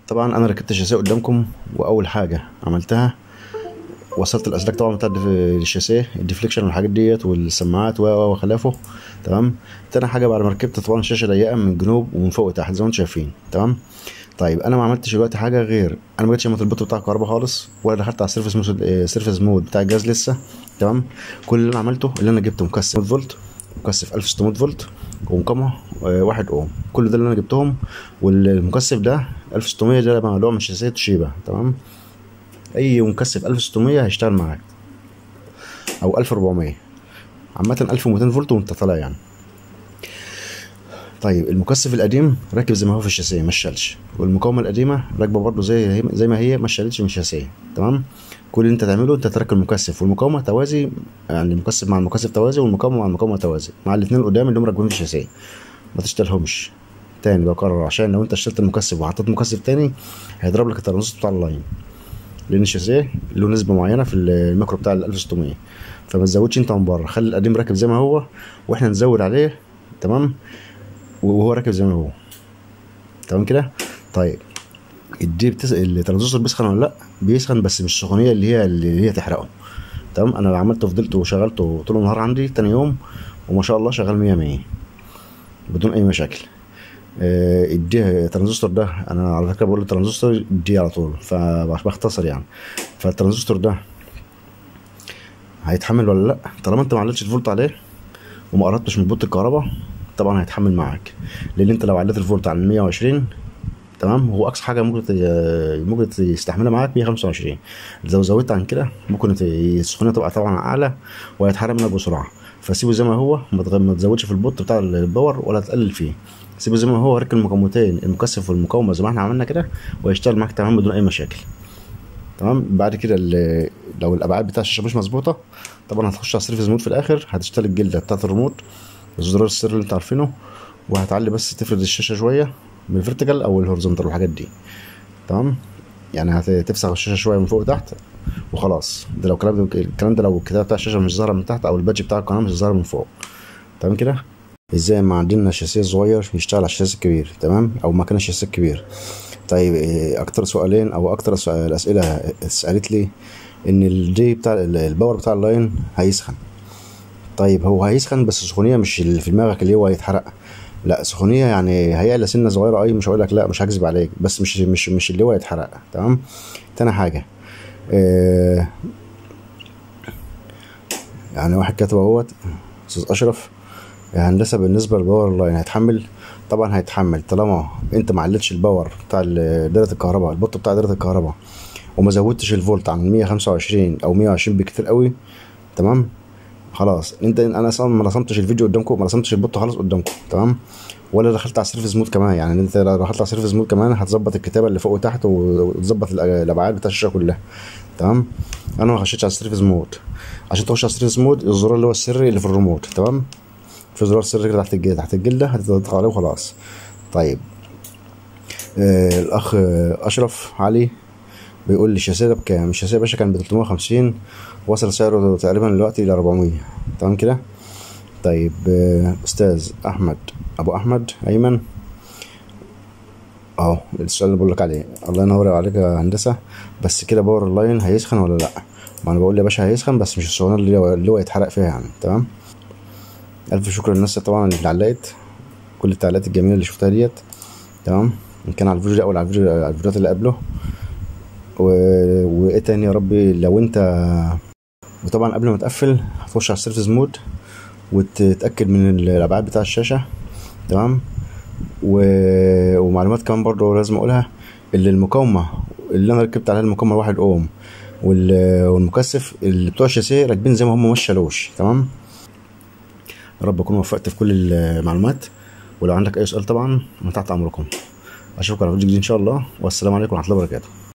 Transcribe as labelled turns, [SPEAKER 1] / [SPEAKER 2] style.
[SPEAKER 1] طبعا انا ركبت الشاسيه قدامكم واول حاجه عملتها وصلت الاسلاك طبعا بتاع الدف- الشاسيه الديفليكشن والحاجات ديت والسماعات و و وخلافه تمام تاني حاجه بعد ما ركبت طبعا الشاشه ضيقه من الجنوب ومن فوق وتحت زي ما انتم شايفين تمام طيب انا ما عملتش دلوقتي حاجه غير انا ما جيتش شمت البوت بتاع الكهرباء خالص ولا دخلت على السيرفس مود سيرفس مود بتاع الجهاز لسه تمام كل اللي انا عملته اللي انا جبت مكثف 100 فولت مكثف 1600 فولت ومقاومه آه، واحد اوم كل ده اللي انا جبتهم والمكثف ده 1600 ده معلومه من شاسيه توشيبا تمام اي مكثف 1600 هيشتغل معاك او 1400 عامه 1200 فولت وانت طالع يعني طيب المكثف القديم راكب زي ما هو في الشاسيه ما شالش والمقاومه القديمه راكبه برضو زي زي ما هي ما شالتش من الشاسيه تمام كل اللي انت تعمله انت تركب المكثف والمقاومه توازي يعني المكثف مع المكثف توازي والمقاومه مع المقاومه توازي مع الاثنين قدام اللي هم راكبين في الشاسيه ما تشتغلهمش تاني بكرر عشان لو انت اشتريت المكثف وحطيت مكثف تاني هيضرب لك الترانزستور بتاع اللاين لان الشاسيه له نسبه معينه في الميكرو بتاع ال 1600 فما تزودش انت من بره خلي القديم راكب زي ما هو واحنا نزود عليه تمام وهو راكب زي ما هو تمام كده طيب الدي بتس... الترانزستور بيسخن ولا لا بيسخن بس مش السخونيه اللي هي اللي هي تحرقه تمام انا عملته فضلت وشغلته طول النهار عندي تاني يوم وما شاء الله شغال 100 100 بدون اي مشاكل آه، الدي الترانزستور ده انا على فكره بقول الترانزستور دي على طول فبختصر يعني فالترانزستور ده هيتحمل ولا لا طالما انت ما علتش الفولت عليه وما قربتش من بوت الكهرباء طبعا هيتحمل معاك لان انت لو عليت الفولت عن 120 تمام هو اقصى حاجه ممكن ت- ممكن تستحملها معاك 125 لو زودت عن كده ممكن ت- السخونيه تبقى طبعا اعلى وهيتحرق منك بسرعه فسيبه زي ما هو ما تغ- ما تزودش في البوت بتاع الباور ولا تقلل فيه سيبه زي ما هو ركب المقاومتين المكثف والمقاومه زي ما احنا عملنا كده ويشتغل معاك تمام بدون اي مشاكل تمام بعد كده ال- لو الابعاد بتاع الشاشه مش مظبوطه طبعا هتخش على السيرفيس مود في الاخر هتشتغل الجلده بتاعت الريموت الزرار السر اللي انت عارفينه وهتعلي بس تفرد الشاشه شويه من الفيرتيكال او الهوريزونتال والحاجات دي تمام يعني هتفسخ الشاشه شويه من فوق وتحت وخلاص ده لو الكلام ده الكلام ده لو الكتابه بتاع الشاشه مش ظاهره من تحت او البادج بتاع القناه مش ظاهر من فوق تمام كده ازاي ما عندنا شاسيه صغير يشتغل على الشاسيه الكبير تمام او مكان الشاسيه الكبير طيب إيه، اكتر سؤالين او اكتر سؤال الاسئله اتسالت لي ان الدي بتاع ال- الباور بتاع اللاين هيسخن طيب هو هيسخن بس سخونيه مش اللي في دماغك اللي هو هيتحرق لا سخونيه يعني هيعلى سنه صغيره اي مش هقول لك لا مش هكذب عليك بس مش مش مش اللي هو هيتحرق تمام تاني حاجه آه يعني واحد كاتب اهوت استاذ اشرف هندسه بالنسبه للباور لاين هيتحمل طبعا هيتحمل طالما انت ما علتش الباور بتاع ال- دايره الكهرباء البوت بتاع دايره الكهرباء وما زودتش الفولت عن 125 او 120 بكتير قوي تمام خلاص انت انا اصلا ما رسمتش الفيديو قدامكم ما رسمتش البوت خالص قدامكم تمام ولا دخلت على السيرفيس مود كمان يعني انت لو دخلت على السيرفيس مود كمان هتظبط الكتابه اللي فوق وتحت وتظبط الأ- الابعاد بتاع الشاشه كلها تمام انا ما خشيتش على السيرفيس مود عشان تخش على السيرفيس مود الزرار اللي هو السري اللي في الريموت تمام في زرار سري كده تحت الجلده تحت الجلده هتضغط عليه وخلاص طيب آه الاخ آه، اشرف علي بيقول لي الشاسيه ده بكام الشاسيه يا باشا كان ب 350 وصل سعره تقريبا دلوقتي ل 400 تمام كده طيب آه، استاذ احمد ابو احمد ايمن اهو السؤال اللي بقول لك عليه الله ينور عليك يا هندسه بس كده باور اللاين هيسخن ولا لا ما انا بقول يا باشا هيسخن بس مش السخونه اللي هو اللي هو يتحرق فيها يعني تمام الف شكر للناس طبعا اللي علقت كل التعليقات الجميله اللي شفتها ديت تمام ان كان على الفيديو ده او على الفيديو على الفيديوهات اللي قبله و... وايه تاني يا ربي لو انت وطبعا قبل ما تقفل هتخش على السيرفيس مود وتتاكد من الابعاد بتاع الشاشه تمام و... ومعلومات كمان برضه لازم اقولها اللي المقاومه اللي انا ركبت عليها المقاومه واحد اوم وال... والمكثف اللي بتوع الشاسيه راكبين زي ما هم مش شالوش تمام يا رب اكون وفقت في كل المعلومات ولو عندك اي سؤال طبعا انا تحت امركم اشوفكم على فيديو جديد ان شاء الله والسلام عليكم ورحمه الله وبركاته